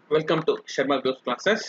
welcome to Sharma groups classes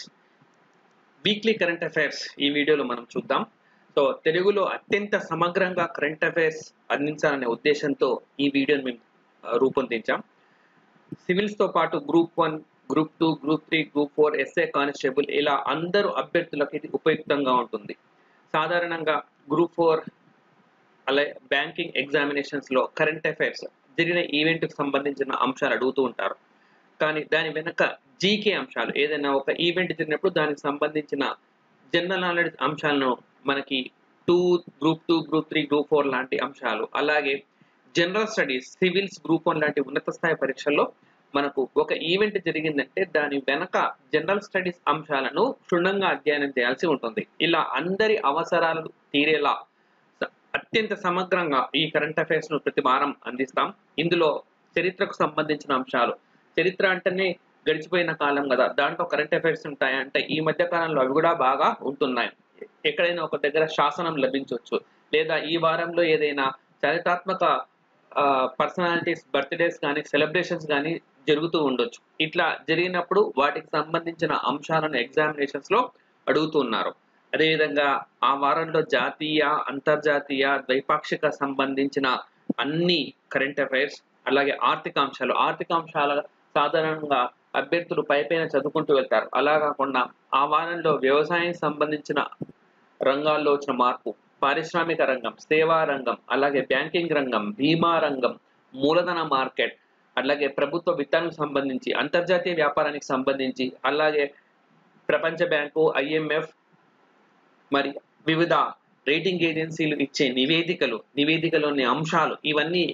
weekly current affairs ఈ వీడియోలో మనం చూద్దాం సో తెలుగులో అత్యంత సమగ్రంగా కరెంట్ అఫైర్స్ అందించాలనే ఉద్దేశంతో ఈ వీడియోని మేము ఆ, రూపొందించాం సివిల్స్ తో పాటు group one group two group three group four SA constable ఇలా అందరూ అభ్యర్థులకు ఇది ఉపయుక్తంగా ఉంటుంది సాధారణంగా గ్రూప్ ఫోర్ అలాగే బ్యాంకింగ్ ఎగ్జామినేషన్స్ లో కరెంట్ అఫైర్స్ జరిగిన ఈవెంట్ కి సంబంధించిన అంశాలు అడుగుతూ ఉంటారు కానీ దాని వెనక జీకే అంశాలు ఏదైనా ఒక ఈవెంట్ జరిగినప్పుడు దానికి సంబంధించిన జనరల్ నాలెడ్జ్ అంశాలను మనకి two group two group three group four లాంటి అంశాలు అలాగే general studies civils group one లాంటి ఉన్నత స్థాయి పరీక్షల్లో మనకు ఒక ఈవెంట్ జరిగిందంటే దాని వెనక జనరల్ స్టడీస్ అంశాలను క్షుణ్ణంగా అధ్యయనం చేయాల్సి ఉంటుంది ఇలా అందరి అవసరాలు తీరేలా స- అత్యంత సమగ్రంగా ఈ కరెంట్ అఫైర్స్ ను ప్రతి వారం అందిస్తాం ఇందులో చరిత్రకు సంబంధించిన అంశాలు చరిత్ర అంటేనే గడిచిపోయిన కాలం కదా దాంట్లో కరెంట్ అఫైర్స్ ఉంటాయి అంటే ఈ మధ్య కాలంలో అవి కూడా బాగా ఉంటున్నాయి ఎక్కడైనా ఒక దగ్గర శాసనం లభించవచ్చు లేదా ఈ వారంలో ఏదైనా చరిత్రాత్మక పర్సనాలిటీస్ బర్త్డేస్ కానీ సెలబ్రేషన్స్ కానీ జరుగుతూ ఉండొచ్చు ఇట్లా జరిగినప్పుడు వాటికి సంబంధించిన అంశాలను ఎగ్జామినేషన్స్ లో అడుగుతున్నారు అదేవిధంగా ఆ వారంలో జాతీయ అంతర్జాతీయ ద్వైపాక్షిక సంబంధించిన అన్ని కరెంట్ అఫైర్స్ అలాగే ఆర్థిక అంశాలు ఆర్థిక అంశాల సాధారణంగా అభ్యర్థులు పైపైన చదువుకుంటూ వెళ్తారు అలా కాకుండా ఆ వారంలో వ్యవసాయం సంబంధించిన రంగాల్లో వచ్చిన మార్పు పారిశ్రామిక రంగం సేవా రంగం అలాగే బ్యాంకింగ్ రంగం బీమా రంగం మూలధన మార్కెట్ అలాగే ప్రభుత్వ విత్తానికి సంబంధించి అంతర్జాతీయ వ్యాపారానికి సంబంధించి అలాగే ప్రపంచ బ్యాంకు ఐఎంఎఫ్ మరి వివిధ రేటింగ్ ఏజెన్సీలు ఇచ్చే నివేదికలు నివేదికలోని అంశాలు ఇవన్నీ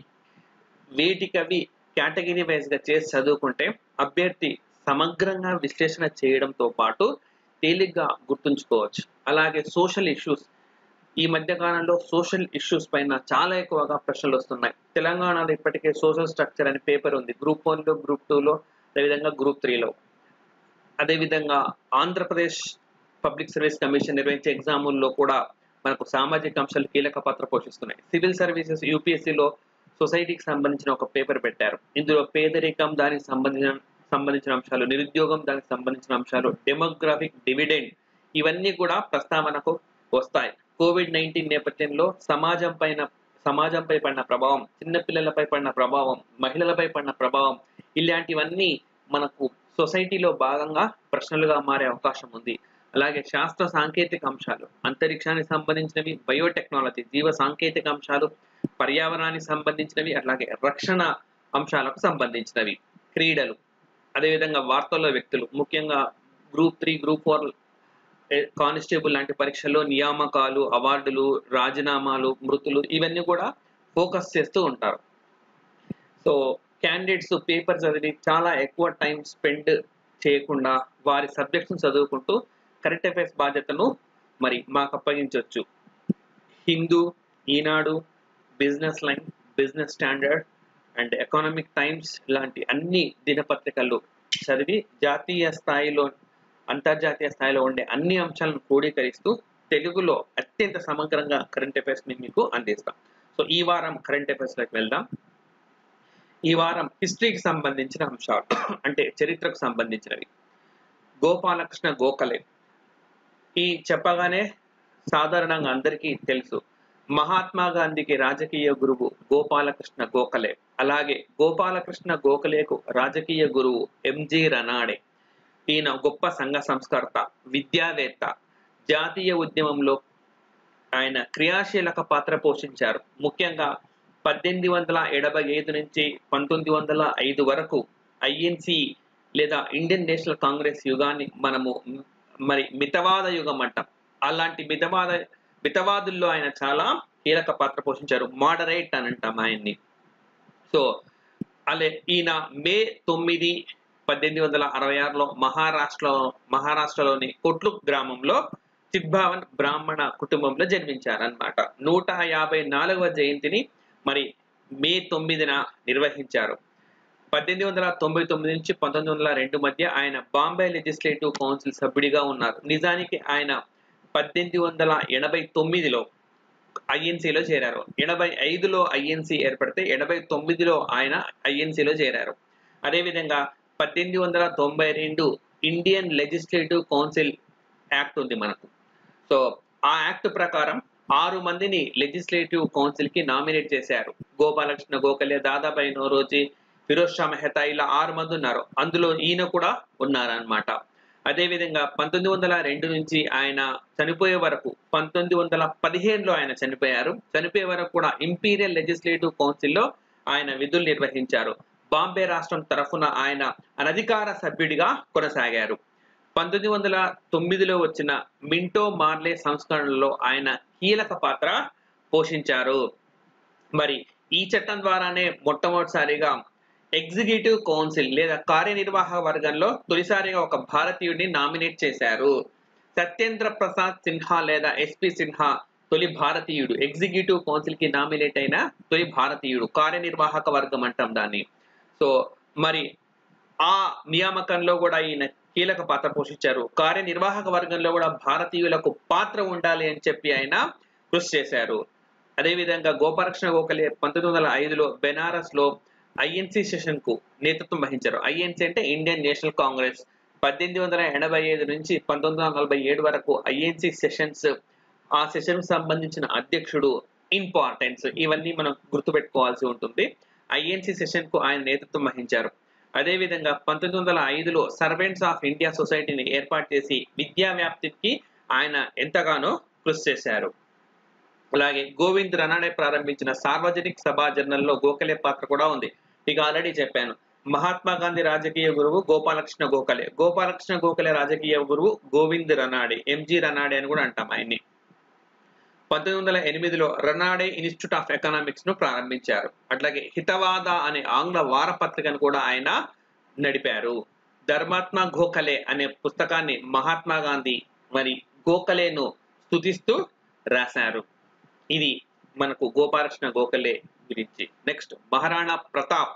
వేటికవి కేటగిరీ వైజ్ గా చేసి చదువుకుంటే అభ్యర్థి సమగ్రంగా విశ్లేషణ చేయడంతో పాటు తేలిగ్గా గుర్తుంచుకోవచ్చు అలాగే సోషల్ ఇష్యూస్ ఈ మధ్య కాలంలో సోషల్ ఇష్యూస్ పైన చాలా ఎక్కువగా ప్రశ్నలు వస్తున్నాయి తెలంగాణలో ఇప్పటికే సోషల్ స్ట్రక్చర్ అనే పేపర్ ఉంది గ్రూప్ వన్ లో గ్రూప్ టూ లో అదేవిధంగా గ్రూప్ త్రీలో అదేవిధంగా ఆంధ్రప్రదేశ్ పబ్లిక్ సర్వీస్ కమిషన్ నిర్వహించే ఎగ్జాముల్లో కూడా మనకు సామాజిక అంశాలు కీలక పాత్ర పోషిస్తున్నాయి సివిల్ సర్వీసెస్ యూపీఎస్సీలో సొసైటీకి సంబంధించిన ఒక పేపర్ పెట్టారు ఇందులో పేదరికం దానికి సంబంధించిన సంబంధించిన అంశాలు నిరుద్యోగం దానికి సంబంధించిన అంశాలు డెమోగ్రాఫిక్ డివిడెండ్ ఇవన్నీ కూడా ప్రస్తావనకు వస్తాయి కోవిడ్ నైన్టీన్ నేపథ్యంలో సమాజం పైన సమాజంపై పడిన ప్రభావం చిన్నపిల్లలపై పడిన ప్రభావం మహిళలపై పడిన ప్రభావం ఇలాంటివన్నీ మనకు సొసైటీలో భాగంగా ప్రశ్నలుగా మారే అవకాశం ఉంది అలాగే శాస్త్ర సాంకేతిక అంశాలు అంతరిక్షానికి సంబంధించినవి బయోటెక్నాలజీ జీవ సాంకేతిక అంశాలు పర్యావరణానికి సంబంధించినవి అలాగే రక్షణ అంశాలకు సంబంధించినవి క్రీడలు అదేవిధంగా వార్తల్లో వ్యక్తులు ముఖ్యంగా group three group four constable లాంటి పరీక్షల్లో నియామకాలు అవార్డులు రాజీనామాలు మృతులు ఇవన్నీ కూడా ఫోకస్ చేస్తూ ఉంటారు సో క్యాండిడేట్స్ పేపర్ చదివి చాలా ఎక్కువ టైం స్పెండ్ చేయకుండా వారి సబ్జెక్ట్స్ చదువుకుంటూ కరెంట్ అఫైర్స్ బాధ్యతను మరి మాకు అప్పగించవచ్చు Hindu Eenadu Business Line Business Standard and Economic Times లాంటి అన్ని దినపత్రికలు చదివి జాతీయ స్థాయిలో అంతర్జాతీయ స్థాయిలో ఉండే అన్ని అంశాలను క్రోడీకరిస్తూ తెలుగులో అత్యంత సమగ్రంగా కరెంట్ అఫైర్స్ ని మీకు అందిస్తాం సో ఈ వారం కరెంట్ అఫైర్స్ లోకి వెళ్దాం ఈ వారం హిస్టరీకి సంబంధించిన అంశాలు అంటే చరిత్రకు సంబంధించినవి గోపాలకృష్ణ గోఖలే ఈ చెప్పగానే సాధారణంగా అందరికీ తెలుసు మహాత్మా గాంధీకి రాజకీయ గురువు గోపాలకృష్ణ గోఖలే అలాగే గోపాలకృష్ణ గోఖలేకు రాజకీయ గురువు ఎంజి రనాడే ఈయన గొప్ప సంఘ సంస్కర్త విద్యావేత్త జాతీయ ఉద్యమంలో ఆయన క్రియాశీలక పాత్ర పోషించారు ముఖ్యంగా పద్దెనిమిది వందల ఎనభై ఐదు నుంచి పంతొమ్మిది వందల ఐదు వరకు ఐఎన్సి లేదా ఇండియన్ నేషనల్ కాంగ్రెస్ యుగాన్ని మనము మరి మితవాద యుగం అంటాం అలాంటి మితవాద మితవాదుల్లో ఆయన చాలా కీలక పాత్ర పోషించారు మోడరేట్ అని అంటాం ఆయన్ని సో అలే ఈయన మే తొమ్మిది పద్దెనిమిది వందల అరవై ఆరులో మహారాష్ట్ర మహారాష్ట్రలోని కొట్లు గ్రామంలో చిద్భావన్ బ్రాహ్మణ కుటుంబంలో జన్మించారు అనమాట నూట యాభై నాలుగవ జయంతిని మరి మే తొమ్మిదిన నిర్వహించారు పద్దెనిమిది వందల తొంభై తొమ్మిది నుంచి పంతొమ్మిది వందల రెండు మధ్య ఆయన బాంబే లెజిస్లేటివ్ కౌన్సిల్ సభ్యుడిగా ఉన్నారు నిజానికి ఆయన పద్దెనిమిది వందల ఎనభై తొమ్మిదిలో ఐఎన్సీలో చేరారు ఎనభై ఐదులో ఐఎన్సీ ఏర్పడితే ఎనభై తొమ్మిదిలో ఆయన ఐఎన్సీలో చేరారు అదేవిధంగా పద్దెనిమిది వందల తొంభై రెండు ఇండియన్ లెజిస్లేటివ్ కౌన్సిల్ యాక్ట్ ఉంది మనకు సో ఆ యాక్ట్ ప్రకారం ఆరు మందిని లెజిస్లేటివ్ కౌన్సిల్ కి నామినేట్ చేశారు గోపాలకృష్ణ గోఖలే దాదాబాయి నోరోజీ ఫిరోజ్ షా మెహతా ఇలా ఆరు మంది ఉన్నారు అందులో ఈయన కూడా ఉన్నారనమాట అదేవిధంగా పంతొమ్మిది వందల రెండు నుంచి ఆయన చనిపోయే వరకు పంతొమ్మిది వందల పదిహేనులో ఆయన చనిపోయారు చనిపోయే వరకు కూడా ఇంపీరియల్ లెజిస్లేటివ్ కౌన్సిల్లో ఆయన విధులు నిర్వహించారు బాంబే రాష్ట్రం తరఫున ఆయన అనధికార సభ్యుడిగా కొనసాగారు పంతొమ్మిది వందల తొమ్మిదిలో వచ్చిన మింటో మార్లే సంస్కరణలో ఆయన కీలక పాత్ర పోషించారు మరి ఈ చట్టం ద్వారానే మొట్టమొదటిసారిగా ఎగ్జిక్యూటివ్ కౌన్సిల్ లేదా కార్యనిర్వాహక వర్గంలో తొలిసారిగా ఒక భారతీయుడిని నామినేట్ చేశారు సత్యేంద్ర ప్రసాద్ సిన్హా లేదా ఎస్పి సిన్హా తొలి భారతీయుడు ఎగ్జిక్యూటివ్ కౌన్సిల్ కి నామినేట్ అయిన తొలి భారతీయుడు కార్యనిర్వాహక వర్గం అంటాం దాన్ని సో మరి ఆ నియామకంలో కూడా ఈయన కీలక పాత్ర పోషించారు కార్యనిర్వాహక వర్గంలో కూడా భారతీయులకు పాత్ర ఉండాలి అని చెప్పి ఆయన కృషి చేశారు అదేవిధంగా గోపాలకృష్ణ గోఖలే పంతొమ్మిది వందల ఐదులో బెనారస్ లో ఐఎన్సి సెషన్ కు నేతృత్వం వహించారు ఐఎన్సి అంటే ఇండియన్ నేషనల్ కాంగ్రెస్ పద్దెనిమిది వందల ఎనభై ఐదు నుంచి పంతొమ్మిది వందల నలభై ఏడు వరకు ఐఎన్సి సెషన్స్ ఆ సెషన్ సంబంధించిన అధ్యక్షుడు ఇంపార్టెన్స్ ఇవన్నీ మనం గుర్తుపెట్టుకోవాల్సి ఉంటుంది ఐఎన్సి సెషన్ కు ఆయన నేతృత్వం వహించారు అదేవిధంగా పంతొమ్మిది వందల ఐదులో సర్వెంట్స్ ఆఫ్ ఇండియా సొసైటీని ఏర్పాటు చేసి విద్యా వ్యాప్తికి ఆయన ఎంతగానో కృషి చేశారు అలాగే గోవింద్ రనాడే ప్రారంభించిన సార్వజనిక సభా జర్నల్లో గోఖలే పాత్ర కూడా ఉంది ఇక ఆల్రెడీ చెప్పాను మహాత్మా గాంధీ రాజకీయ గురువు గోపాలకృష్ణ గోఖలే గోపాలకృష్ణ గోఖలే రాజకీయ గురువు గోవింద్ రనాడే ఎంజి రనాడే అని కూడా అంటాం ఆయన్ని పంతొమ్మిది వందల ఎనిమిదిలో రనాడే ఇన్స్టిట్యూట్ ఆఫ్ ఎకనామిక్స్ ను ప్రారంభించారు అట్లాగే హితవాద అనే ఆంగ్ల వారపత్రికను కూడా ఆయన నడిపారు ధర్మాత్మ గోఖలే అనే పుస్తకాన్ని మహాత్మా గాంధీ మరి గోఖలేను స్తుతిస్తూ రాశారు ఇది మనకు గోపాలకృష్ణ గోఖలే గురించి నెక్స్ట్ మహారాణా ప్రతాప్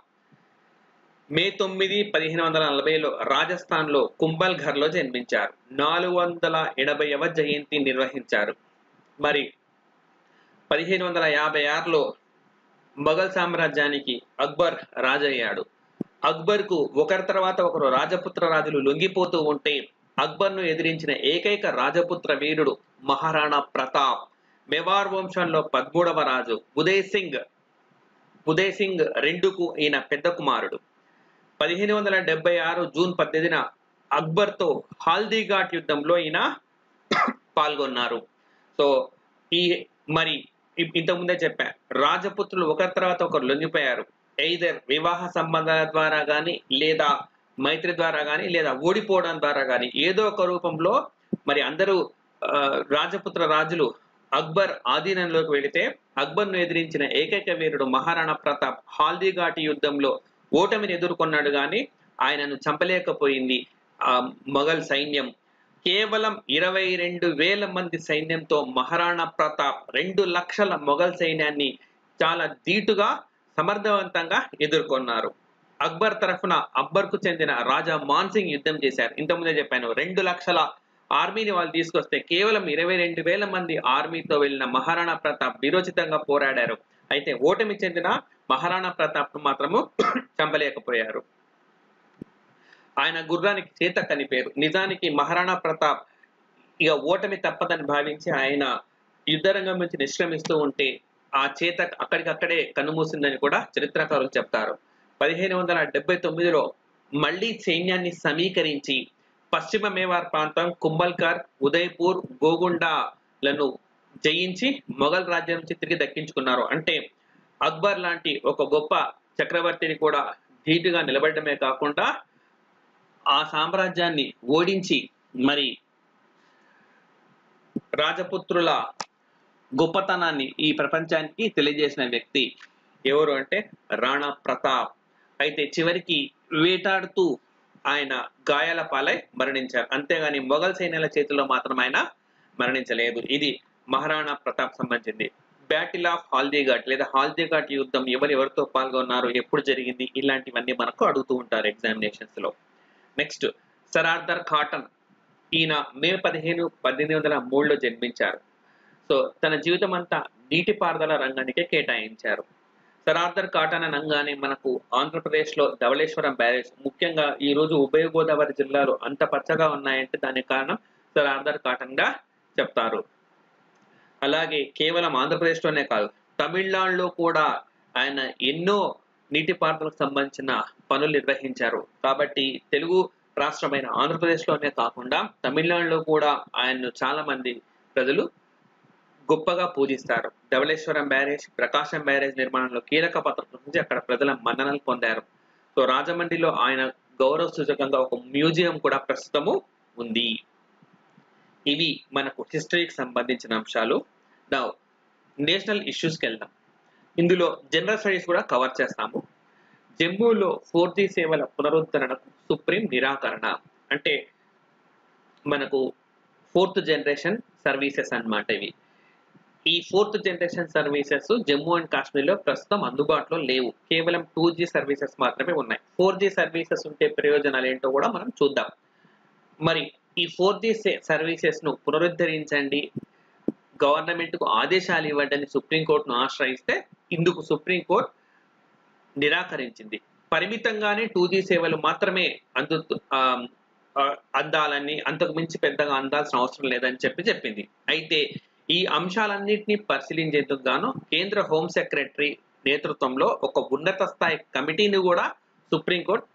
మే తొమ్మిది పదిహేను వందల నలభైలో రాజస్థాన్ లో కుంభల్ఘర్ లో జన్మించారు నాలుగు వందల ఎనభైవ జయంతి నిర్వహించారు మరి పదిహేను వందల యాభై ఆరులో మొఘల్ సామ్రాజ్యానికి అక్బర్ రాజయ్యాడు అక్బర్ కు ఒకరి తర్వాత ఒకరు రాజపుత్ర రాజులు లొంగిపోతూ ఉంటే అక్బర్ ను ఎదిరించిన ఏకైక రాజపుత్ర వీరుడు మహారాణా ప్రతాప్ మెవార్ వంశంలో పదమూడవ రాజు ఉదయ్ సింగ్ ఉదయ్ సింగ్ రెండుకు ఈయన పెద్ద కుమారుడు పదిహేను వందల డెబ్బై ఆరు జూన్ పద్దెనిమిదిన అక్బర్తో హాల్దీఘాట్ యుద్ధంలో ఈయన పాల్గొన్నారు సో ఈ మరి ఇ- ఇంతకుముందే చెప్పా రాజపుత్రులు ఒకరి తర్వాత ఒకరు లొంగిపోయారు ఎయిదర్ వివాహ సంబంధాల ద్వారా కానీ లేదా మైత్రి ద్వారా కానీ లేదా ఓడిపోవడం ద్వారా కానీ ఏదో ఒక రూపంలో మరి అందరూ ఆ, రాజపుత్ర రాజులు అక్బర్ ఆధీనంలోకి వెళితే అక్బర్ను ఎదిరించిన ఏకైక వీరుడు మహారాణా ప్రతాప్ హాల్దీఘాటి యుద్ధంలో ఓటమిని ఎదుర్కొన్నాడు కానీ ఆయనను చంపలేకపోయింది ఆ మొఘల్ సైన్యం కేవలం ఇరవై రెండు వేల మంది సైన్యంతో మహారాణా ప్రతాప్ రెండు లక్షల మొఘల్ సైన్యాన్ని చాలా ధీటుగా సమర్థవంతంగా ఎదుర్కొన్నారు అక్బర్ తరఫున అక్బర్కు చెందిన రాజా మాన్సింగ్ యుద్ధం చేశారు ఇంతకుముందే చెప్పాను రెండు లక్షల ఆర్మీని వాళ్ళు తీసుకొస్తే కేవలం ఇరవై రెండు వేల మంది ఆర్మీతో వెళ్ళిన మహారాణా ప్రతాప్ విరోచితంగా పోరాడారు అయితే ఓటమి చెందిన మహారాణా ప్రతాప్ మాత్రము చంపలేకపోయారు ఆయన గుర్రానికి చేతక్ అని పేరు నిజానికి మహారాణా ప్రతాప్ ఇక ఓటమి తప్పదని భావించి ఆయన యుద్ధరంగం నుంచి నిష్క్రమిస్తూ ఉంటే ఆ చేతక్ అక్కడికక్కడే కన్నుమూసిందని కూడా చరిత్రకారులు చెప్తారు పదిహేను వందల డెబ్బై తొమ్మిదిలో మళ్ళీ సైన్యాన్ని సమీకరించి పశ్చిమ మేవార్ ప్రాంతం కుంభల్కర్ ఉదయ్పూర్ గోగుండాలను జయించి మొఘల్ రాజ్యం నుంచి తిరిగి దక్కించుకున్నారు అంటే అక్బర్ లాంటి ఒక గొప్ప చక్రవర్తిని కూడా ధీటుగా నిలబడమే కాకుండా ఆ సామ్రాజ్యాన్ని ఓడించి మరి రాజపుత్రుల గొప్పతనాన్ని ఈ ప్రపంచానికి తెలియజేసిన వ్యక్తి ఎవరు అంటే రాణా ప్రతాప్ అయితే చివరికి వేటాడుతూ ఆయన గాయాల పాలై మరణించారు అంతేగాని మొఘల్ సైన్యాల చేతిలో మాత్రం ఆయన మరణించలేదు ఇది మహారాణా ప్రతాప్ సంబంధించింది బ్యాటిల్ ఆఫ్ హాల్దీఘాట్ లేదా హాల్దీఘాట్ యుద్ధం ఎవరు ఎవరితో పాల్గొన్నారు ఎప్పుడు జరిగింది ఇలాంటివన్నీ మనకు అడుగుతూ ఉంటారు ఎగ్జామినేషన్స్ లో నెక్స్ట్ సర్ ఆర్థర్ కాటన్ ఈయన మే పదిహేను పద్దెనిమిది వందల మూడులో జన్మించారు సో తన జీవితం అంతా నీటిపారుదల రంగానికే కేటాయించారు సర్ ఆర్థర్ కాటన్ అనగానే మనకు ఆంధ్రప్రదేశ్ లో ధవళేశ్వరం బ్యారేజ్ ముఖ్యంగా ఈ రోజు ఉభయ గోదావరి జిల్లాలు అంత పచ్చగా ఉన్నాయంటే దానికి కారణం సర్ ఆర్థర్ కాటన్ గా చెప్తారు అలాగే కేవలం ఆంధ్రప్రదేశ్లోనే కాదు తమిళనాడులో కూడా ఆయన ఎన్నో నీటిపారుదలకు సంబంధించిన పనులు నిర్వహించారు కాబట్టి తెలుగు రాష్ట్రమైన ఆంధ్రప్రదేశ్లోనే కాకుండా తమిళనాడులో కూడా ఆయన్ను చాలా మంది ప్రజలు గొప్పగా పూజిస్తారు ధవళేశ్వరం బ్యారేజ్ ప్రకాశం బ్యారేజ్ నిర్మాణంలో కీలక పాత్ర నుంచి అక్కడ ప్రజల మన్ననలు పొందారు సో రాజమండ్రిలో ఆయన గౌరవ సూచకంగా ఒక మ్యూజియం కూడా ప్రస్తుతము ఉంది ఇవి మనకు హిస్టరీకి సంబంధించిన అంశాలు నా నేషనల్ ఇష్యూస్కి వెళ్దాం ఇందులో జనరల్ స్టడీస్ కూడా కవర్ చేస్తాము జమ్మూలో ఫోర్ జీ సేవల పునరుద్ధరణకు సుప్రీం నిరాకరణ అంటే మనకు ఫోర్త్ జనరేషన్ సర్వీసెస్ అన్నమాట ఇవి ఈ fourth generation services Jammu and కాశ్మీర్లో ప్రస్తుతం అందుబాటులో లేవు కేవలం టూ జీ సర్వీసెస్ మాత్రమే ఉన్నాయి ఫోర్ జీ సర్వీసెస్ ఉంటే ప్రయోజనాలు ఏంటో కూడా మనం చూద్దాం మరి ఈ ఫోర్ జీ సర్వీసెస్ ను పునరుద్ధరించండి గవర్నమెంట్ కు ఆదేశాలు ఇవ్వండి అని సుప్రీంకోర్టును ఆశ్రయిస్తే ఇందుకు సుప్రీంకోర్టు నిరాకరించింది పరిమితంగానే టూ జీ సేవలు మాత్రమే అందు ఆ, ఆ, అందాలని అంతకు మించి పెద్దగా అందాల్సిన అవసరం లేదని చెప్పి చెప్పింది అయితే ఈ అంశాలన్నింటినీ పరిశీలించేందుకు గాను కేంద్ర హోం సెక్రటరీ నేతృత్వంలో ఒక ఉన్నత స్థాయి కమిటీని కూడా సుప్రీంకోర్టు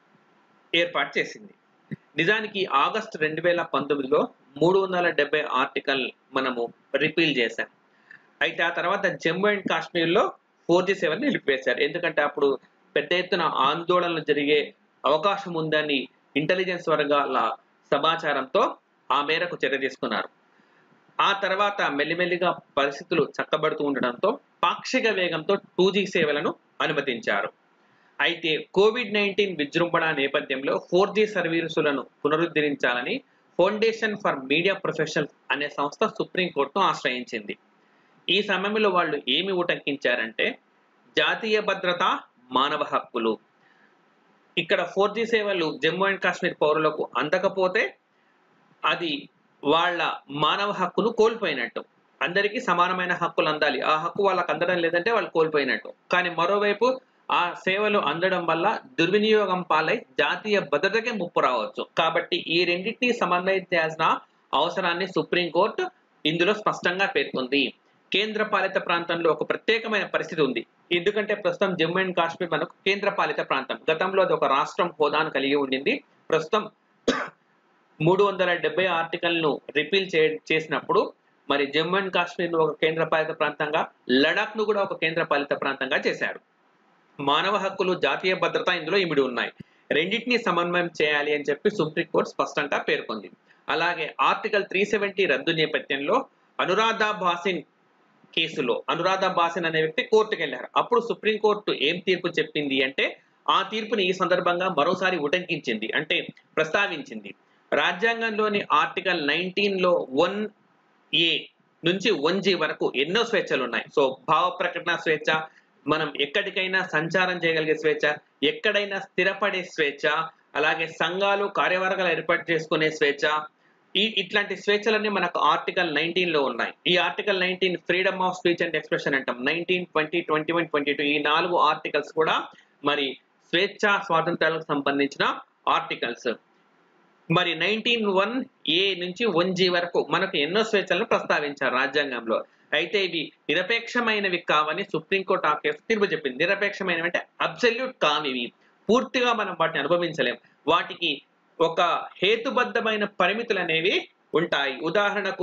ఏర్పాటు చేసింది నిజానికి ఆగస్టు రెండు వేల పంతొమ్మిదిలో మూడు వందల డెబ్బై ఆర్టికల్ మనము రిపీల్ చేశాం అయితే ఆ తర్వాత జమ్మూ అండ్ కాశ్మీర్లో ఫోర్ జీ సేవలు నిలిపివేశారు ఎందుకంటే అప్పుడు పెద్ద ఎత్తున ఆందోళనలు జరిగే అవకాశం ఉందని ఇంటెలిజెన్స్ వర్గాల సమాచారంతో ఆ మేరకు చర్య తీసుకున్నారు ఆ తర్వాత మెల్లిమెల్లిగా పరిస్థితులు చక్కబడుతూ ఉండడంతో పాక్షిక వేగంతో టూ జీ సేవలను అనుమతించారు అయితే కోవిడ్ నైన్టీన్ విజృంభణ నేపథ్యంలో ఫోర్ జీ సర్వీసులను పునరుద్ధరించాలని ఫౌండేషన్ ఫర్ మీడియా ప్రొఫెషనల్స్ అనే సంస్థ సుప్రీంకోర్టును ఆశ్రయించింది ఈ సమయంలో వాళ్ళు ఏమి ఉటంకించారంటే జాతీయ భద్రత మానవ హక్కులు ఇక్కడ ఫోర్ జీ సేవలు జమ్మూ అండ్ కాశ్మీర్ పౌరులకు అందకపోతే అది వాళ్ళ మానవ హక్కును కోల్పోయినట్టు అందరికీ సమానమైన హక్కులు అందాలి ఆ హక్కు వాళ్ళకి అందడం లేదంటే వాళ్ళు కోల్పోయినట్టు కానీ మరోవైపు ఆ సేవలు అందడం వల్ల దుర్వినియోగం పాలై జాతీయ భద్రతకే ముప్పు రావచ్చు కాబట్టి ఈ రెండింటినీ సమన్వయం చేయాల్సిన అవసరాన్ని సుప్రీంకోర్టు ఇందులో స్పష్టంగా పేర్కొంది కేంద్ర పాలిత ప్రాంతంలో ఒక ప్రత్యేకమైన పరిస్థితి ఉంది ఎందుకంటే ప్రస్తుతం జమ్మూ అండ్ కాశ్మీర్ మనకు కేంద్ర పాలిత ప్రాంతం గతంలో అది ఒక రాష్ట్రం హోదాను కలిగి ఉండింది ప్రస్తుతం మూడు వందల డెబ్బై ఆర్టికల్ను రిపీల్ చే చేసినప్పుడు మరి జమ్మూ అండ్ కాశ్మీర్ ఒక కేంద్ర పాలిత ప్రాంతంగా లడాక్ ను కూడా ఒక కేంద్ర పాలిత ప్రాంతంగా చేశారు మానవ హక్కులు జాతీయ భద్రత ఇందులో ఇమిడి ఉన్నాయి రెండింటినీ సమన్వయం చేయాలి అని చెప్పి సుప్రీంకోర్టు స్పష్టంగా పేర్కొంది అలాగే ఆర్టికల్ త్రీ సెవెంటీ రద్దు నేపథ్యంలో అనురాధ భాసిన్ కేసులో అనురాధ భాసిన్ అనే వ్యక్తి కోర్టుకు వెళ్ళారు అప్పుడు సుప్రీంకోర్టు ఏం తీర్పు చెప్పింది అంటే ఆ తీర్పుని ఈ సందర్భంగా మరోసారి ఉటంకించింది అంటే ప్రస్తావించింది రాజ్యాంగంలోని ఆర్టికల్ నైన్టీన్ లో వన్ ఏ నుంచి వన్ జీ వరకు ఎన్నో స్వేచ్ఛలు ఉన్నాయి సో భావ ప్రకటన స్వేచ్ఛ మనం ఎక్కడికైనా సంచారం చేయగలిగే స్వేచ్ఛ ఎక్కడైనా స్థిరపడే స్వేచ్ఛ అలాగే సంఘాలు కార్యవర్గాలు ఏర్పాటు చేసుకునే స్వేచ్ఛ ఈ ఇట్లాంటి స్వేచ్ఛలన్నీ మనకు ఆర్టికల్ నైన్టీన్ లో ఉన్నాయి ఈ article nineteen freedom of speech and expression అంటాం nineteen twenty twenty one twenty two ఈ నాలుగు ఆర్టికల్స్ కూడా మరి స్వేచ్ఛ స్వాతంత్రాలకు సంబంధించిన ఆర్టికల్స్ మరి నైన్టీన్ వన్ ఏ నుంచి వన్ జీ వరకు మనకు ఎన్నో స్వేచ్ఛలను ప్రస్తావించారు రాజ్యాంగంలో అయితే ఇవి నిరపేక్షమైనవి కావని సుప్రీంకోర్టు ఆ కేసు తీర్పు చెప్పింది నిరపేక్షమైనవి అంటే అబ్సల్యూట్ కానివి పూర్తిగా మనం వాటిని అనుభవించలేం వాటికి ఒక హేతుబద్ధమైన పరిమితులు అనేవి ఉంటాయి ఉదాహరణకు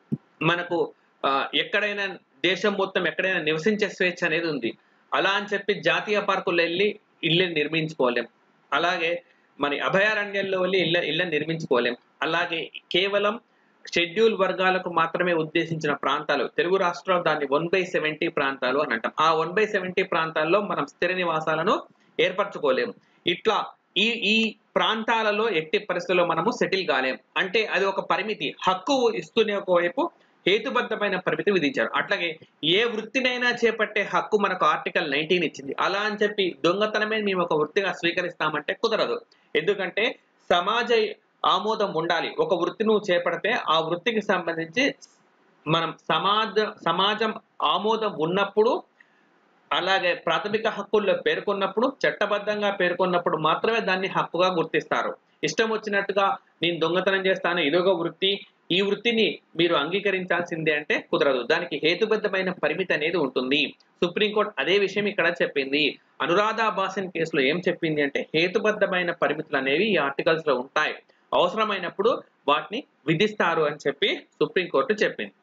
మనకు ఆ, ఎక్కడైనా దేశం మొత్తం ఎక్కడైనా నివసించే స్వేచ్ఛ అనేది ఉంది అలా అని చెప్పి జాతీయ పార్కుల్లో వెళ్ళి ఇల్లు నిర్మించుకోలేం అలాగే మరి అభయారణ్యంలో వెళ్ళి ఇళ్ళ ఇళ్ళ నిర్మించుకోలేం అలాగే కేవలం షెడ్యూల్ వర్గాలకు మాత్రమే ఉద్దేశించిన ప్రాంతాలు తెలుగు రాష్ట్రాలు దాన్ని వన్ బై సెవెంటీ ప్రాంతాలు అని అంటాం ఆ వన్ బై సెవెంటీ ప్రాంతాల్లో మనం స్థిర నివాసాలను ఏర్పరచుకోలేము ఇట్లా ఈ ఈ ప్రాంతాలలో ఎట్టి పరిస్థితుల్లో మనము సెటిల్ కాలేం అంటే అది ఒక పరిమితి హక్కు ఇస్తూనే ఒకవైపు హేతుబద్ధమైన పరిమితి విధించారు అట్లాగే ఏ వృత్తినైనా చేపట్టే హక్కు మనకు ఆర్టికల్ నైన్టీన్ ఇచ్చింది అలా అని చెప్పి దొంగతనమే మేము ఒక వృత్తిగా స్వీకరిస్తామంటే కుదరదు ఎందుకంటే సమాజ ఆమోదం ఉండాలి ఒక వృత్తి నువ్వు చేపడితే ఆ వృత్తికి సంబంధించి మనం సమాజ సమాజం ఆమోదం ఉన్నప్పుడు అలాగే ప్రాథమిక హక్కుల్లో పేర్కొన్నప్పుడు చట్టబద్ధంగా పేర్కొన్నప్పుడు మాత్రమే దాన్ని హక్కుగా గుర్తిస్తారు ఇష్టం వచ్చినట్టుగా నేను దొంగతనం చేస్తాను ఇదొక వృత్తి ఈ వృత్తిని మీరు అంగీకరించాల్సిందే అంటే కుదరదు దానికి హేతుబద్ధమైన పరిమితి అనేది ఉంటుంది సుప్రీంకోర్టు అదే విషయం ఇక్కడ చెప్పింది అనురాధ బాసన్ కేసులో ఏం చెప్పింది అంటే హేతుబద్ధమైన పరిమితులు అనేవి ఈ ఆర్టికల్స్ లో ఉంటాయి అవసరమైనప్పుడు వాటిని విధిస్తారు అని చెప్పి సుప్రీంకోర్టు చెప్పింది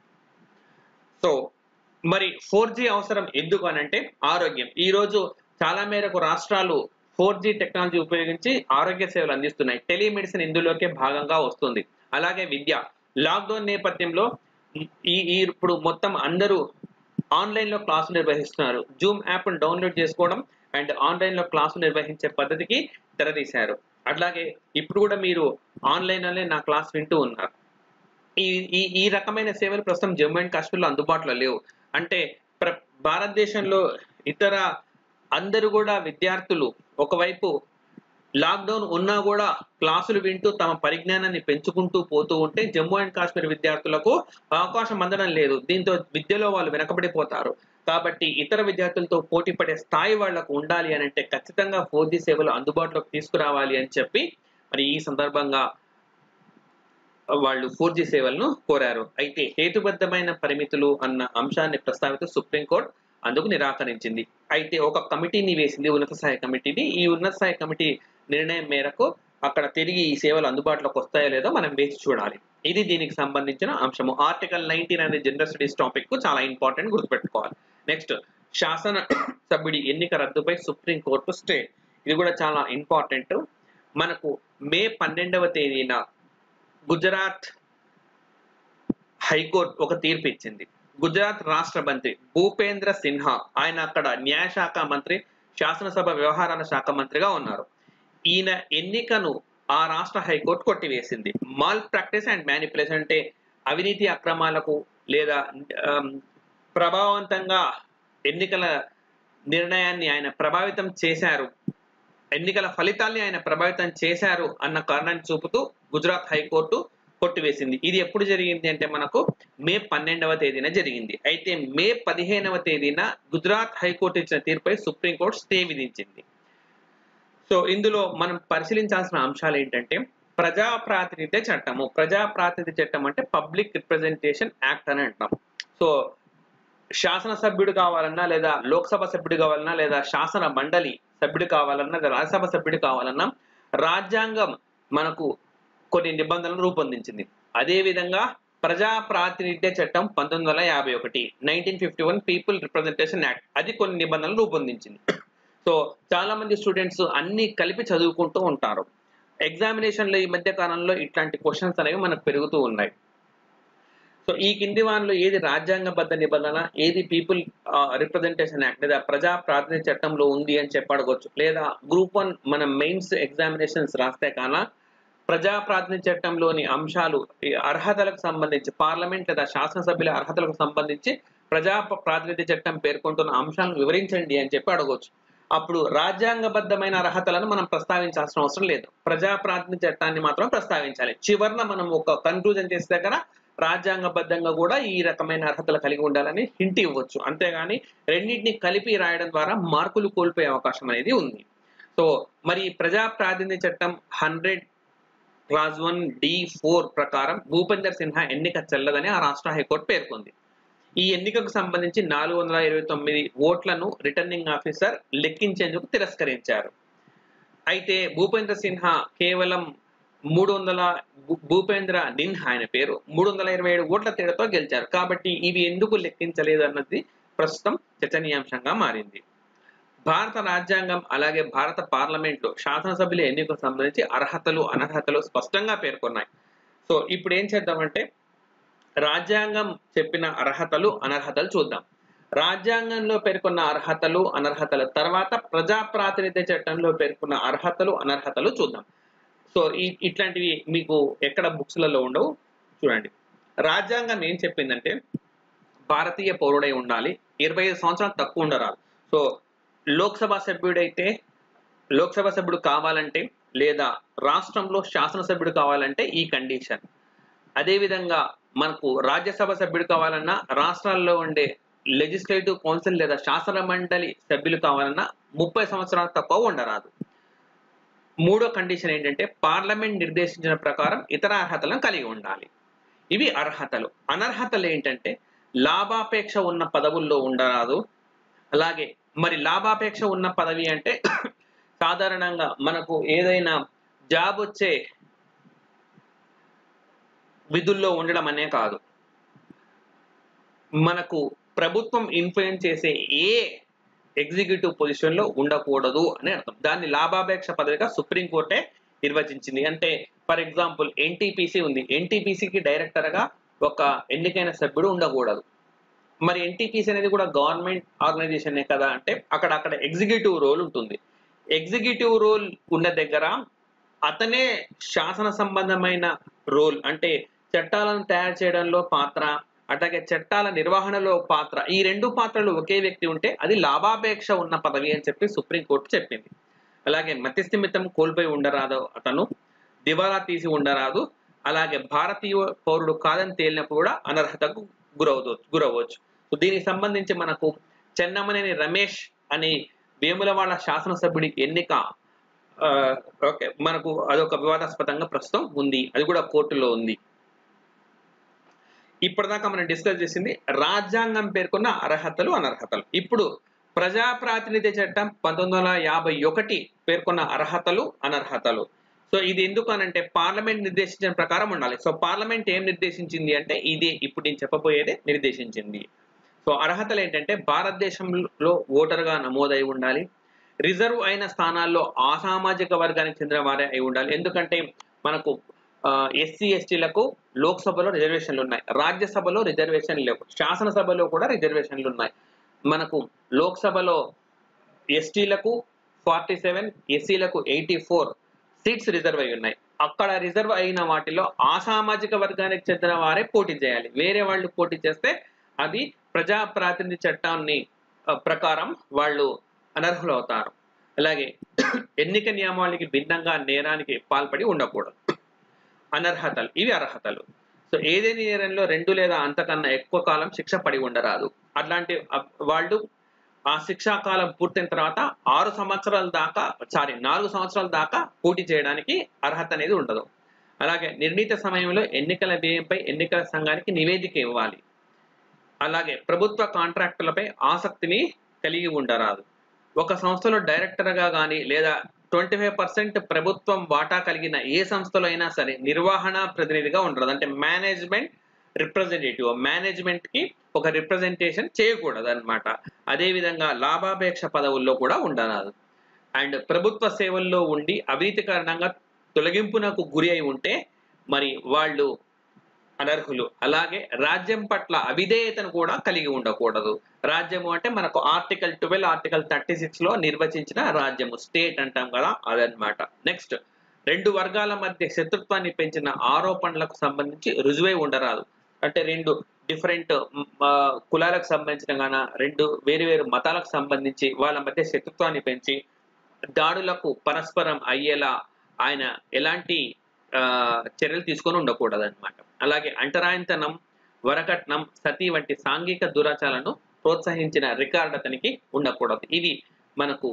సో మరి ఫోర్ జీ అవసరం ఎందుకు అని అంటే ఆరోగ్యం ఈ రోజు చాలా మేరకు రాష్ట్రాలు ఫోర్ జీ టెక్నాలజీ ఉపయోగించి ఆరోగ్య సేవలు అందిస్తున్నాయి టెలిమెడిసిన్ ఇందులోకే భాగంగా వస్తుంది అలాగే విద్య లాక్డౌన్ నేపథ్యంలో ఈ ఈ ఇప్పుడు మొత్తం అందరూ ఆన్లైన్ లో క్లాసులు నిర్వహిస్తున్నారు జూమ్ యాప్ డౌన్లోడ్ చేసుకోవడం అండ్ ఆన్లైన్ లో క్లాసులు నిర్వహించే పద్ధతికి తెరదీశారు అట్లాగే ఇప్పుడు కూడా మీరు ఆన్లైన్ లోనే నా క్లాస్ వింటూ ఉన్నారు ఈ ఈ ఈ రకమైన సేవలు ప్రస్తుతం జమ్మూ అండ్ కాశ్మీర్లో అందుబాటులో లేవు అంటే ప్ర భారతదేశంలో ఇతర అందరూ కూడా విద్యార్థులు ఒకవైపు లాక్డౌన్ ఉన్నా కూడా క్లాసులు వింటూ తమ పరిజ్ఞానాన్ని పెంచుకుంటూ పోతూ ఉంటే జమ్మూ అండ్ కాశ్మీర్ విద్యార్థులకు అవకాశం అందడం లేదు దీంతో విద్యలో వాళ్ళు వెనకబడిపోతారు కాబట్టి ఇతర విద్యార్థులతో పోటీ పడే స్థాయి వాళ్లకు ఉండాలి అని అంటే ఖచ్చితంగా ఫోర్ జీ సేవలు అందుబాటులోకి తీసుకురావాలి అని చెప్పి మరి ఈ సందర్భంగా వాళ్ళు ఫోర్ జీ సేవలను కోరారు అయితే హేతుబద్ధమైన పరిమితులు అన్న అంశాన్ని ప్రస్తావిస్తూ సుప్రీంకోర్టు అందుకు నిరాకరించింది అయితే ఒక కమిటీని వేసింది ఉన్నత స్థాయి కమిటీని ఈ ఉన్నత స్థాయి కమిటీ నిర్ణయం మేరకు అక్కడ తిరిగి ఈ సేవలు అందుబాటులోకి వస్తాయో లేదో మనం వేచి చూడాలి ఇది దీనికి సంబంధించిన అంశము ఆర్టికల్ నైన్టీన్ అనే జనరల్ స్టడీస్ టాపిక్ కు చాలా ఇంపార్టెంట్ గుర్తుపెట్టుకోవాలి నెక్స్ట్ శాసన సభ్యుడి ఎన్నిక రద్దుపై సుప్రీంకోర్టు స్టే ఇది కూడా చాలా ఇంపార్టెంట్ మనకు మే పన్నెండవ తేదీన గుజరాత్ హైకోర్టు ఒక తీర్పు ఇచ్చింది గుజరాత్ రాష్ట్ర మంత్రి భూపేంద్ర సిన్హా ఆయన అక్కడ న్యాయశాఖ మంత్రి శాసనసభ వ్యవహారాల శాఖ మంత్రిగా ఉన్నారు ఈయన ఎన్నికను ఆ రాష్ట్ర హైకోర్టు కొట్టివేసింది మాల్ ప్రాక్టీస్ అండ్ మ్యానిపులేషన్ అంటే అవినీతి అక్రమాలకు లేదా ఆమ్, ప్రభావవంతంగా ఎన్నికల నిర్ణయాన్ని ఆయన ప్రభావితం చేశారు ఎన్నికల ఫలితాల్ని ఆయన ప్రభావితం చేశారు అన్న కారణాన్ని చూపుతూ గుజరాత్ హైకోర్టు కొట్టివేసింది ఇది ఎప్పుడు జరిగింది అంటే మనకు మే పన్నెండవ తేదీన జరిగింది అయితే మే పదిహేనవ తేదీన గుజరాత్ హైకోర్టు ఇచ్చిన తీర్పై సుప్రీంకోర్టు స్టే విధించింది సో ఇందులో మనం పరిశీలించాల్సిన అంశాలు ఏంటంటే ప్రజా ప్రాతినిధ్య చట్టము ప్రజా ప్రాతినిధ్య చట్టం అంటే పబ్లిక్ రిప్రజెంటేషన్ యాక్ట్ అని అంటాం సో శాసనసభ్యుడు కావాలన్నా లేదా లోక్సభ సభ్యుడు కావాలన్నా లేదా శాసన మండలి సభ్యుడు కావాలన్నా లేదా రాజ్యసభ సభ్యుడు కావాలన్నా రాజ్యాంగం మనకు కొన్ని నిబంధనలు రూపొందించింది అదే విధంగా ప్రజా ప్రాతినిధ్య చట్టం పంతొమ్మిది వందల యాభై ఒకటి nineteen fifty one people representation act అది కొన్ని నిబంధనలు రూపొందించింది సో చాలా మంది స్టూడెంట్స్ అన్ని కలిపి చదువుకుంటూ ఉంటారు ఎగ్జామినేషన్లో ఈ మధ్య కాలంలో ఇట్లాంటి క్వశ్చన్స్ అనేవి మనకు పెరుగుతూ ఉన్నాయి సో ఈ కింది వారిలో ఏది రాజ్యాంగబద్ధ నిబంధన ఏది పీపుల్ రిప్రజెంటేషన్ యాక్ట్ లేదా ప్రజా ప్రాతినిధ్య చట్టంలో ఉంది అని చెప్పి అడగొచ్చు లేదా గ్రూప్ వన్ మన మెయిన్స్ ఎగ్జామినేషన్స్ రాస్తే కాన ప్రజా ప్రాతినిధ్య చట్టంలోని అంశాలు ఈ అర్హతలకు సంబంధించి పార్లమెంట్ లేదా శాసనసభ్యుల అర్హతలకు సంబంధించి ప్రజా ప్రాతినిధ్య చట్టం పేర్కొంటున్న అంశాలను వివరించండి అని చెప్పి అడగొచ్చు అప్పుడు రాజ్యాంగబద్ధమైన అర్హతలను మనం ప్రస్తావించాల్సిన అవసరం లేదు ప్రజా ప్రాతినిధ్య చట్టాన్ని మాత్రం ప్రస్తావించాలి చివరన మనం ఒక కన్క్లూజన్ చేసే దగ్గర రాజ్యాంగబద్ధంగా కూడా ఈ రకమైన అర్హతలు కలిగి ఉండాలని హింట్ ఇవ్వచ్చు అంతేగాని రెండింటిని కలిపి రాయడం ద్వారా మార్కులు కోల్పోయే అవకాశం అనేది ఉంది సో మరి ప్రజా ప్రాతినిధ్య చట్టం hundred clause one D four ప్రకారం భూపేందర్ సిన్హా ఎన్నిక చెల్లదని ఆ రాష్ట్ర హైకోర్టు పేర్కొంది ఈ ఎన్నికకు సంబంధించి నాలుగు వందల ఇరవై తొమ్మిది ఓట్లను రిటర్నింగ్ ఆఫీసర్ లెక్కించేందుకు తిరస్కరించారు అయితే భూపేంద్ర సిన్హా కేవలం మూడు వందల భూ- భూపేంద్ర నిన్హా ఆయన పేరు మూడు వందల ఇరవై ఏడు ఓట్ల తేడాతో గెలిచారు కాబట్టి ఇవి ఎందుకు లెక్కించలేదు అన్నది ప్రస్తుతం చర్చనీయాంశంగా మారింది భారత రాజ్యాంగం అలాగే భారత పార్లమెంట్లో శాసనసభ్యుల ఎన్నికకు సంబంధించి అర్హతలు అనర్హతలు స్పష్టంగా పేర్కొన్నాయి సో ఇప్పుడు ఏం చేద్దామంటే రాజ్యాంగం చెప్పిన అర్హతలు అనర్హతలు చూద్దాం రాజ్యాంగంలో పేర్కొన్న అర్హతలు అనర్హతల తర్వాత ప్రజా ప్రాతినిధ్య చట్టంలో పేర్కొన్న అర్హతలు అనర్హతలు చూద్దాం సో ఈ ఇట్లాంటివి మీకు ఎక్కడ బుక్స్లలో ఉండవు చూడండి రాజ్యాంగం ఏం చెప్పిందంటే భారతీయ పౌరుడై ఉండాలి ఇరవై ఐదు సంవత్సరాలు తక్కువ ఉండరాదు సో లోక్సభ సభ్యుడైతే లోక్సభ సభ్యుడు కావాలంటే లేదా రాష్ట్రంలో శాసనసభ్యుడు కావాలంటే ఈ కండిషన్ అదేవిధంగా మనకు రాజ్యసభ సభ్యుడు కావాలన్నా రాష్ట్రాల్లో ఉండే లెజిస్లేటివ్ కౌన్సిల్ లేదా శాసన మండలి సభ్యులు కావాలన్నా ముప్పై సంవత్సరాలు తక్కువ ఉండరాదు మూడో కండిషన్ ఏంటంటే పార్లమెంట్ నిర్దేశించిన ప్రకారం ఇతర అర్హతలను కలిగి ఉండాలి ఇవి అర్హతలు అనర్హతలు ఏంటంటే లాభాపేక్ష ఉన్న పదవుల్లో ఉండరాదు అలాగే మరి లాభాపేక్ష ఉన్న పదవి అంటే సాధారణంగా మనకు ఏదైనా జాబ్ వచ్చే విధుల్లో ఉండడం అనే కాదు మనకు ప్రభుత్వం ఇన్ఫ్లుయెన్స్ చేసే ఏ ఎగ్జిక్యూటివ్ పొజిషన్ లో ఉండకూడదు అని అర్థం దాన్ని లాభాపేక్ష పదవిగా సుప్రీంకోర్టే నిర్వచించింది అంటే ఫర్ ఎగ్జాంపుల్ ఎన్టీపీసీ ఉంది ఎన్టీపీసీకి డైరెక్టర్ గా ఒక ఎన్నికైన సభ్యుడు ఉండకూడదు మరి ఎన్టీపీసీ అనేది కూడా గవర్నమెంట్ ఆర్గనైజేషన్ కదా అంటే అక్కడ అక్కడ ఎగ్జిక్యూటివ్ రోల్ ఉంటుంది ఎగ్జిక్యూటివ్ రోల్ ఉన్న దగ్గర అతనే శాసన సంబంధమైన రోల్ అంటే చట్టాలను తయారు చేయడంలో పాత్ర అట్లాగే చట్టాల నిర్వహణలో పాత్ర ఈ రెండు పాత్రలు ఒకే వ్యక్తి ఉంటే అది లాభాపేక్ష ఉన్న పదవి అని చెప్పి సుప్రీంకోర్టు చెప్పింది అలాగే మతిస్థిమితం కోల్పోయి ఉండరాదు అతను దివాలా తీసి ఉండరాదు అలాగే భారతీయ పౌరుడు కాదని తేలినప్పుడు కూడా అనర్హతకు గురవవచ్చు గురవచ్చు సో దీనికి సంబంధించి మనకు చెన్నమనేని రమేష్ అని వేములవాడ శాసనసభ్యుడి ఎన్నిక ఆ, ఓకే మనకు అదొక వివాదాస్పదంగా ప్రస్తుతం ఉంది అది కూడా కోర్టులో ఉంది ఇప్పటిదాకా మనం డిస్కస్ చేసింది రాజ్యాంగం పేర్కొన్న అర్హతలు అనర్హతలు ఇప్పుడు ప్రజా ప్రాతినిధ్య చట్టం పంతొమ్మిది వందల యాభై ఒకటి పేర్కొన్న అర్హతలు అనర్హతలు సో ఇది ఎందుకు అనంటే పార్లమెంట్ నిర్దేశించిన ప్రకారం ఉండాలి సో పార్లమెంట్ ఏం నిర్దేశించింది అంటే ఇది ఇప్పుడు నేను చెప్పబోయేదే నిర్దేశించింది సో అర్హతలు ఏంటంటే భారతదేశంలో ఓటర్గా నమోదై ఉండాలి రిజర్వ్ అయిన స్థానాల్లో అసామాజిక వర్గానికి చెందిన వారే అయి ఉండాలి ఎందుకంటే మనకు ఎస్సీ ఎస్టీలకు లోక్సభలో రిజర్వేషన్లు ఉన్నాయి రాజ్యసభలో రిజర్వేషన్లు లేవు శాసనసభలో కూడా రిజర్వేషన్లు ఉన్నాయి మనకు లోక్సభలో ఎస్టీలకు ఫార్టీ సెవెన్ ఎస్సీలకు ఎయిటీ ఫోర్ సీట్స్ రిజర్వ్ అయి ఉన్నాయి అక్కడ రిజర్వ్ అయిన వాటిలో అసామాజిక వర్గానికి చెందిన వారే పోటీ చేయాలి వేరే వాళ్ళు పోటీ చేస్తే అది ప్రజా ప్రాతినిధ్య చట్టాన్ని ఆ, ప్రకారం వాళ్ళు అనర్హులు అవుతారు అలాగే ఎన్నిక నియమావళికి భిన్నంగా నేరానికి పాల్పడి ఉండకూడదు అనర్హతలు ఇవి అర్హతలు సో ఏదేని నేరంలో రెండు లేదా అంతకన్నా ఎక్కువ కాలం శిక్ష పడి ఉండరాదు అట్లాంటి అ- వాళ్ళు ఆ శిక్షా కాలం పూర్తయిన తర్వాత ఆరు సంవత్సరాల దాకా సారీ నాలుగు సంవత్సరాల దాకా పోటీ చేయడానికి అర్హత అనేది ఉండదు అలాగే నిర్ణీత సమయంలో ఎన్నికల వ్యయంపై ఎన్నికల సంఘానికి నివేదిక ఇవ్వాలి అలాగే ప్రభుత్వ కాంట్రాక్టులపై ఆసక్తిని కలిగి ఉండరాదు ఒక సంస్థలో డైరెక్టర్గా కానీ లేదా ట్వంటీ ఫైవ్ పర్సెంట్ ప్రభుత్వం వాటా కలిగిన ఏ సంస్థలో అయినా సరే నిర్వహణ ప్రతినిధిగా ఉండదు అంటే మేనేజ్మెంట్ రిప్రజెంటేటివ్ మేనేజ్మెంట్ కి ఒక రిప్రజెంటేషన్ చేయకూడదు అనమాట అదేవిధంగా లాభాపేక్ష పదవుల్లో కూడా ఉండరాదు అండ్ ప్రభుత్వ సేవల్లో ఉండి అవినీతి కారణంగా తొలగింపునకు గురి అయి ఉంటే మరి వాళ్ళు అనర్హులు అలాగే రాజ్యం పట్ల అవిధేయతను కూడా కలిగి ఉండకూడదు రాజ్యము అంటే మనకు article twelve article thirty six లో నిర్వచించిన రాజ్యము స్టేట్ అంటాం కదా అదనమాట నెక్స్ట్ రెండు వర్గాల మధ్య శత్రుత్వాన్ని పెంచిన ఆరోపణలకు సంబంధించి రుజువై ఉండరాదు అంటే రెండు డిఫరెంట్ కులాలకు సంబంధించిన గాన రెండు వేరు వేరు మతాలకు సంబంధించి వాళ్ళ మధ్య శత్రుత్వాన్ని పెంచి దాడులకు పరస్పరం అయ్యేలా ఆయన ఎలాంటి ఆ, చర్యలు తీసుకొని ఉండకూడదు అనమాట అలాగే అంటరాయంతనం వరకట్నం సతీ వంటి సాంఘిక దురాచారాలను ప్రోత్సహించిన రికార్డ్ అతనికి ఉండకూడదు ఇవి మనకు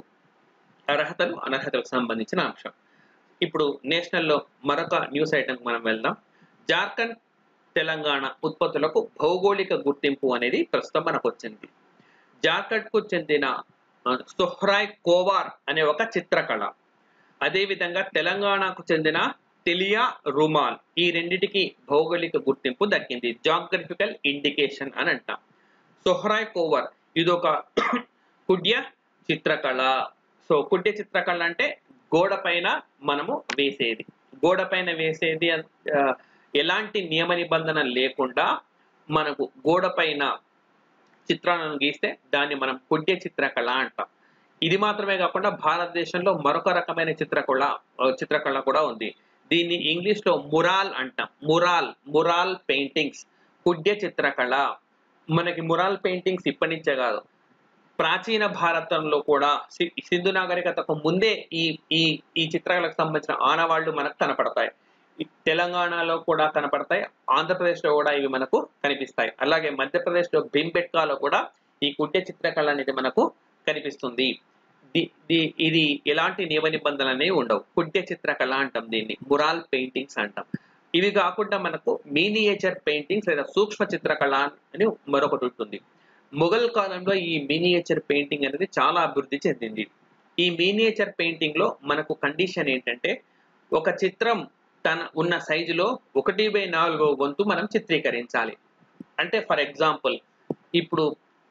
అర్హతలు అనర్హతలకు సంబంధించిన అంశం ఇప్పుడు నేషనల్లో మరొక న్యూస్ ఐటమ్ మనం వెళ్దాం జార్ఖండ్ తెలంగాణ ఉత్పత్తులకు భౌగోళిక గుర్తింపు అనేది ప్రస్తుతం మనకు వచ్చింది జార్ఖండ్ కు చెందిన ఆ, సుహ్రాయ్ కోవార్ అనే ఒక చిత్రకళ అదేవిధంగా తెలంగాణకు చెందిన తెలియా రుమాల్ ఈ రెండిటికి భౌగోళిక గుర్తింపు దక్కింది జాగ్రఫికల్ ఇండికేషన్ అని అంటాం సొహ్రాయ్ కోవర్ ఇది ఒక కుడ్య చిత్రకళ సో కుడ్య చిత్రకళ అంటే గోడ పైన మనము వేసేది గోడ పైన వేసేది ఆ, ఎలాంటి నియమ నిబంధన లేకుండా మనకు గోడ పైన చిత్రాలను గీస్తే దాన్ని మనం కుడ్య చిత్రకళ అంటాం ఇది మాత్రమే కాకుండా భారతదేశంలో మరొక రకమైన చిత్రకళ ఆ, చిత్రకళ కూడా ఉంది దీన్ని ఇంగ్లీష్ లో మురాల్ అంటాం మురాల్ మురాల్ పెయింటింగ్స్ కుడ్య చిత్రకళ మనకి మురాల్ పెయింటింగ్స్ ఇప్పటి నుంచే కాదు ప్రాచీన భారతంలో కూడా సి- సింధు నాగరికతకు ముందే ఈ ఈ ఈ చిత్రాలకు సంబంధించిన ఆనవాళ్లు మనకు కనపడతాయి ఈ తెలంగాణలో కూడా కనపడతాయి ఆంధ్రప్రదేశ్ లో కూడా ఇవి మనకు కనిపిస్తాయి అలాగే మధ్యప్రదేశ్ లో భీంబెట్కాలో కూడా ఈ కుట్టే చిత్రకళ అనేది మనకు కనిపిస్తుంది ది- ది- ఇది ఎలాంటి నియమ నిబంధనలు అనేవి ఉండవు కుట్టే చిత్రకళ అంటాం దీన్ని మురాల్ పెయింటింగ్స్ అంటాం ఇవి కాకుండా మనకు మీనియేచర్ పెయింటింగ్స్ లేదా సూక్ష్మ చిత్రకళ అని మరొకటి ఉంటుంది మొఘల్ కాలంలో ఈ మీనియేచర్ పెయింటింగ్ అనేది చాలా అభివృద్ధి చెందింది ఈ మీనియేచర్ పెయింటింగ్ లో మనకు కండిషన్ ఏంటంటే ఒక చిత్రం తన ఉన్న సైజులో ఒకటి బై నాలుగో వంతు మనం చిత్రీకరించాలి అంటే ఫర్ ఎగ్జాంపుల్ ఇప్పుడు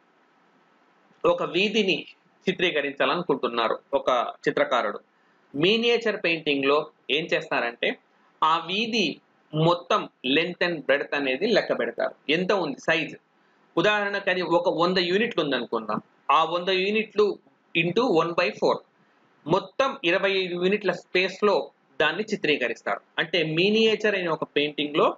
ఒక వీధిని చిత్రీకరించాలనుకుంటున్నారు ఒక చిత్రకారుడు మీనియేచర్ పెయింటింగ్ లో ఏం చేస్తారంటే ఆ వీధి మొత్తం లెంత్ అండ్ బ్రెడత్ అనేది లెక్క పెడతారు ఎంత ఉంది సైజ్ ఉదాహరణకు అది ఒక వంద యూనిట్లు ఉందనుకుందాం ఆ వంద యూనిట్లు ఇంటూ వన్ బై ఫోర్ మొత్తం ఇరవై ఐదు యూనిట్ల స్పేస్ లో దాన్ని చిత్రీకరిస్తారు అంటే మీనియేచర్ అనే ఒక పెయింటింగ్ లో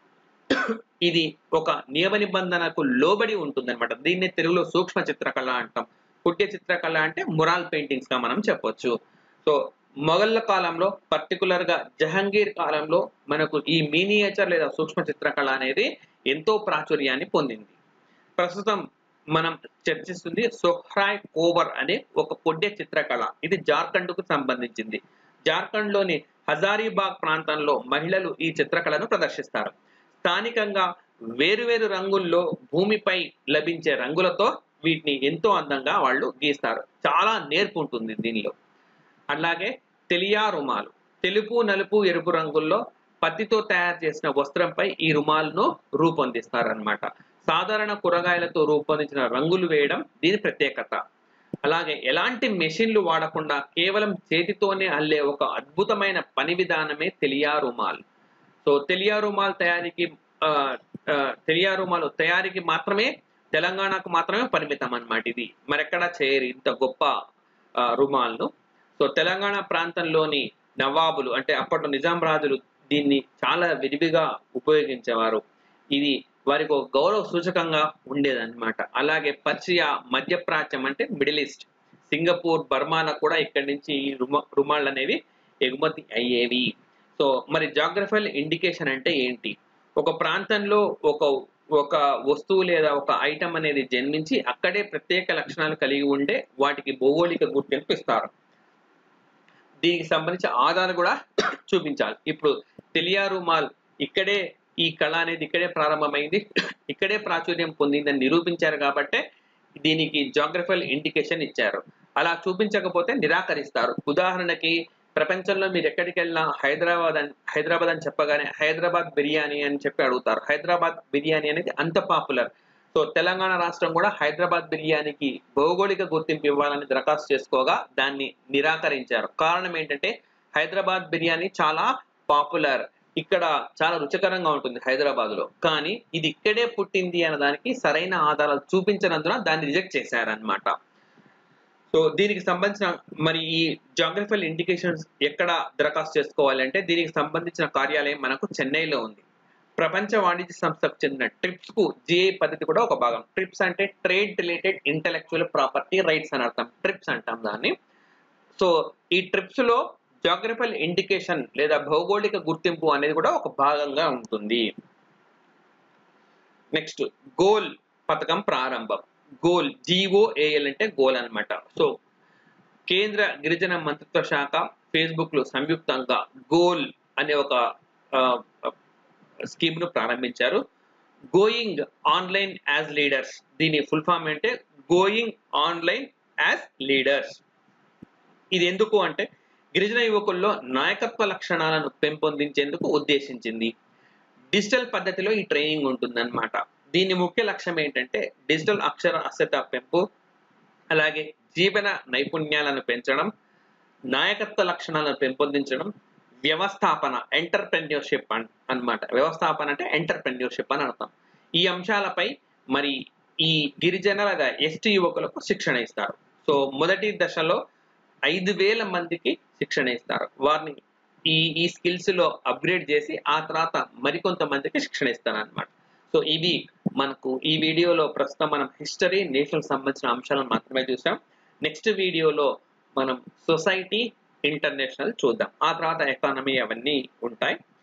ఇది ఒక నియమ నిబంధనకు లోబడి ఉంటుంది అనమాట దీన్ని తెలుగులో సూక్ష్మ చిత్రకళ అంటాం కుట్టే చిత్రకళ అంటే మురాల్ పెయింటింగ్స్ గా మనం చెప్పొచ్చు సో మొఘళ్ళ కాలంలో పర్టికులర్ గా జహంగీర్ కాలంలో మనకు ఈ మీనియేచర్ లేదా సూక్ష్మ చిత్రకళ అనేది ఎంతో ప్రాచుర్యాన్ని పొందింది ప్రస్తుతం మనం చర్చిస్తుంది సొహ్రాయ్ కోవర్ అనే ఒక పొడ్డే చిత్రకళ ఇది జార్ఖండ్ కు సంబంధించింది జార్ఖండ్ లోని హజారీబాగ్ ప్రాంతంలో మహిళలు ఈ చిత్రకళను ప్రదర్శిస్తారు స్థానికంగా వేరువేరు రంగుల్లో భూమిపై లభించే రంగులతో వీటిని ఎంతో అందంగా వాళ్ళు గీస్తారు చాలా నేర్పు ఉంటుంది దీనిలో అలాగే తెలియా రుమాలు తెలుపు నలుపు ఎరుపు రంగుల్లో పత్తితో తయారు చేసిన వస్త్రంపై ఈ రుమాలను రూపొందిస్తారన్నమాట సాధారణ కూరగాయలతో రూపొందించిన రంగులు వేయడం దీని ప్రత్యేకత అలాగే ఎలాంటి మెషిన్లు వాడకుండా కేవలం చేతితోనే అల్లే ఒక అద్భుతమైన పని విధానమే తెలియా రుమాల్ సో తెలియా రుమాల్ తయారీకి ఆ, ఆ, తెలియా రుమాలు తయారీకి మాత్రమే తెలంగాణకు మాత్రమే పరిమితం అన్నమాట ఇది మరెక్కడా చేయరు ఇంత గొప్ప ఆ, రుమాల్ను సో తెలంగాణ ప్రాంతంలోని నవాబులు అంటే అప్పట్లో నిజాం రాజులు దీన్ని చాలా విరివిగా ఉపయోగించేవారు ఇది వారికి ఒక గౌరవ సూచకంగా ఉండేదన్నమాట అలాగే పర్షియా మధ్యప్రాచ్యం అంటే మిడిల్ ఈస్ట్ సింగపూర్ బర్మాలకు కూడా ఇక్కడి నుంచి ఈ రుమ రుమాళ్ళు అనేవి ఎగుమతి అయ్యేవి సో మరి జాగ్రఫికల్ ఇండికేషన్ అంటే ఏంటి ఒక ప్రాంతంలో ఒక ఒక వస్తువు లేదా ఒక ఐటమ్ అనేది జన్మించి అక్కడే ప్రత్యేక లక్షణాలు కలిగి ఉండే వాటికి భౌగోళిక గుర్తింపు ఇస్తారు దీనికి సంబంధించి ఆధారాలు కూడా చూపించాలి ఇప్పుడు తెలియా రుమాల్ ఇక్కడే ఈ కళ అనేది ఇక్కడే ప్రారంభమైంది ఇక్కడే ప్రాచుర్యం పొందిందని నిరూపించారు కాబట్టే దీనికి జాగ్రఫికల్ ఇండికేషన్ ఇచ్చారు అలా చూపించకపోతే నిరాకరిస్తారు ఉదాహరణకి ప్రపంచంలో మీరు ఎక్కడికి వెళ్ళినా హైదరాబాద్ అని హైదరాబాద్ అని చెప్పగానే హైదరాబాద్ బిర్యానీ అని చెప్పి అడుగుతారు హైదరాబాద్ బిర్యానీ అనేది అంత పాపులర్ సో తెలంగాణ రాష్ట్రం కూడా హైదరాబాద్ బిర్యానీకి భౌగోళిక గుర్తింపు ఇవ్వాలని దరఖాస్తు చేసుకోగా దాన్ని నిరాకరించారు కారణం ఏంటంటే హైదరాబాద్ బిర్యానీ చాలా పాపులర్ ఇక్కడ చాలా రుచికరంగా ఉంటుంది హైదరాబాద్ లో కానీ ఇది ఇక్కడే పుట్టింది అనే దానికి సరైన ఆధారాలు చూపించినందున దాన్ని రిజెక్ట్ చేశారనమాట సో దీనికి సంబంధించిన మరి ఈ జాగ్రఫికల్ ఇండికేషన్స్ ఎక్కడ దరఖాస్తు చేసుకోవాలంటే దీనికి సంబంధించిన కార్యాలయం మనకు చెన్నైలో ఉంది ప్రపంచ వాణిజ్య సంస్థకు చెందిన ట్రిప్స్ కు జిఐ పద్ధతి కూడా ఒక భాగం ట్రిప్స్ అంటే trade related intellectual property rights అని అర్థం ట్రిప్స్ అంటాం దాన్ని సో ఈ ట్రిప్స్ లో జాగ్రఫికల్ ఇండికేషన్ లేదా భౌగోళిక గుర్తింపు అనేది కూడా ఒక భాగంగా ఉంటుంది నెక్స్ట్ గోల్ పథకం ప్రారంభం గోల్ జిఓఏఎల్ అంటే గోల్ అన్నమాట సో కేంద్ర గిరిజన మంత్రిత్వ శాఖ ఫేస్బుక్ లో సంయుక్తంగా గోల్ అనే ఒక స్కీమ్ ను ప్రారంభించారు గోయింగ్ ఆన్లైన్ యాజ్ లీడర్స్ దీని ఫుల్ ఫామ్ అంటే గోయింగ్ ఆన్లైన్ యాజ్ లీడర్స్ ఇది ఎందుకు అంటే గిరిజన యువకుల్లో నాయకత్వ లక్షణాలను పెంపొందించేందుకు ఉద్దేశించింది డిజిటల్ పద్ధతిలో ఈ ట్రైనింగ్ ఉంటుందన్నమాట దీని ముఖ్య లక్ష్యం ఏంటంటే డిజిటల్ అక్షరాస్యత పెంపు అలాగే జీవన నైపుణ్యాలను పెంచడం నాయకత్వ లక్షణాలను పెంపొందించడం వ్యవస్థాపన ఎంటర్ప్రెన్యూర్షిప్ అన్నమాట వ్యవస్థాపన అంటే ఎంటర్ప్రెన్యూర్షిప్ అని అర్థం ఈ అంశాలపై మరి ఈ గిరిజన లేదా ఎస్టీ యువకులకు శిక్షణ ఇస్తారు సో మొదటి దశలో ఐదు వేల మందికి శిక్షణ ఇస్తారు వారిని ఈ ఈ స్కిల్స్ లో అప్గ్రేడ్ చేసి ఆ తర్వాత మరికొంతమందికి శిక్షణ ఇస్తారు అనమాట సో ఇది మనకు ఈ వీడియోలో ప్రస్తుతం మనం హిస్టరీ నేషనల్ సంబంధించిన అంశాలను మాత్రమే చూసాం నెక్స్ట్ వీడియోలో మనం సొసైటీ ఇంటర్నేషనల్ చూద్దాం ఆ తర్వాత ఎకానమీ అవన్నీ ఉంటాయి